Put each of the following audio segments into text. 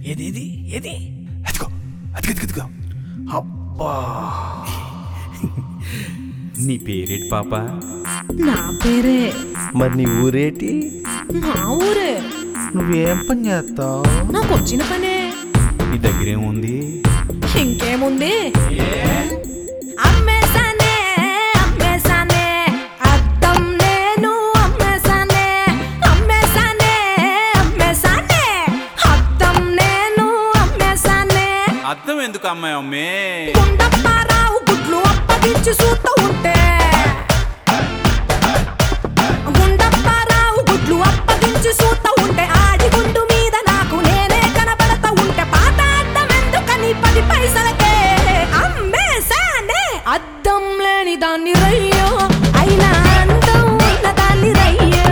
ఏది ఏది ఏది అదిగో అదిగో అదిగో, అదిగో అబ్బా నీ పేరేటి పాప నా పేరే మరి నీ ఊరేటి మా ఊరే నువ్వేం పని చేస్తావు నాకు వచ్చిన పనే నీ దగ్గర ఏముంది ఇంకేముంది అమ్మేసానే అమ్మేసానే అద్దం నేను అమ్మేసానే అమ్మేసానే అమ్మేసానే అద్దం నేను అమ్మేసానే అర్థం ఎందుకు అమ్మాయి అమ్మే గుండప్పారావు గుడ్లు అప్పగించి చూస్తూ ఉంటే గుండప్పారావు గుడ్లు అప్పగించి చూస్తూ ఉంటే ఆడి గుండు మీద నాకు నేనే కనబడతా ఉంటే పాత అద్దం ఎందుకని పది పైసలకే అమ్మేసానే అద్దం లేని దాన్ని రయ్యో అయినా అందం ఉన్న దాన్ని రయ్యో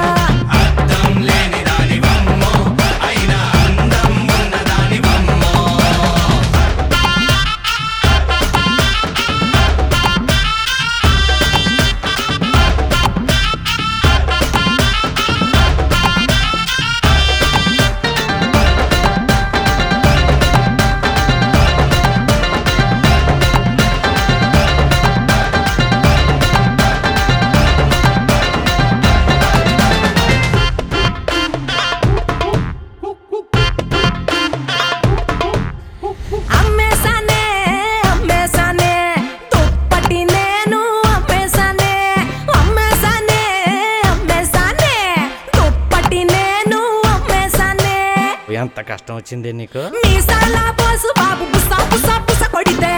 అమ్మేసానే అమ్మేసానే దుప్పటి నేను అమ్మేసానే అమ్మేసానే అమ్మేసానే దుప్పటి నేను అమ్మేసానే ఎంత కష్టం వచ్చింది నీకు మీసాల పోసు బాబు బుసా బుసా బుస కొడితే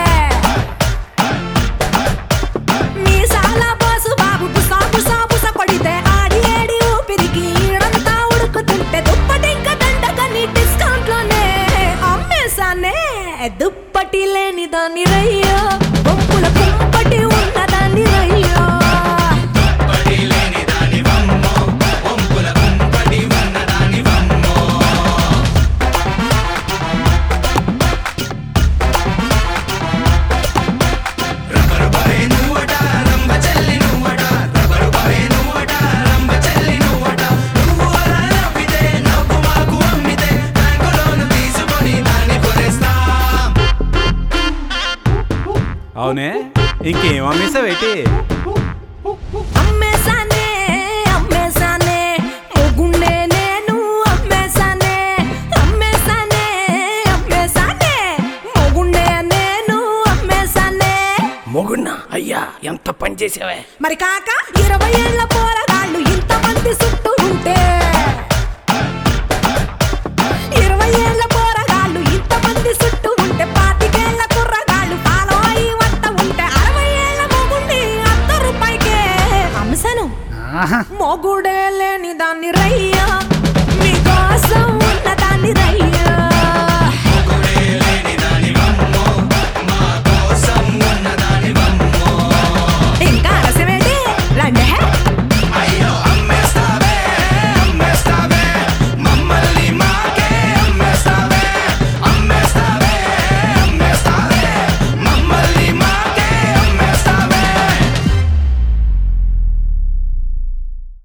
మీసాల పోసు బాబు బుసా బుసా బుస కొడితే ఆడి ఏడి ఊపిరికి ఈడంతా ఉడుకుతుంటే దుప్పటి ఇంకా దండగని డిస్కౌంట్ లోనే అమ్మేసానే దుప్పటి లేని దాన్ని రయ్యో బొంపుల కుంపటి ఉన్న దాన్ని రయ్యో అవునే ఇంకేం అమ్మేసావేటి అమ్మేసానే అమ్మేసానే మొగుండే నేను అమ్మేసానే అమ్మేసానే అమ్మేసానే మొగుండే నేను అమ్మేసానే మొగున్నా అయ్యా ఎంత పని చేసావే మరి కాక ఇరవై ఏళ్ల పోరగాళ్ళు ఇంతమంది చుట్టూ ఉంటే ఇరవై ఏళ్ల పోరగాళ్ళు ఇంతమంది చుట్టూ ఉంటే పాతికేళ్ల కుర్రగాళ్ళు ఫాలో అయి వద్ద ఉంటే అరవై ఏళ్ల మొగుండి అర్ధ రూపాయికే అమ్మసాను మొగుడు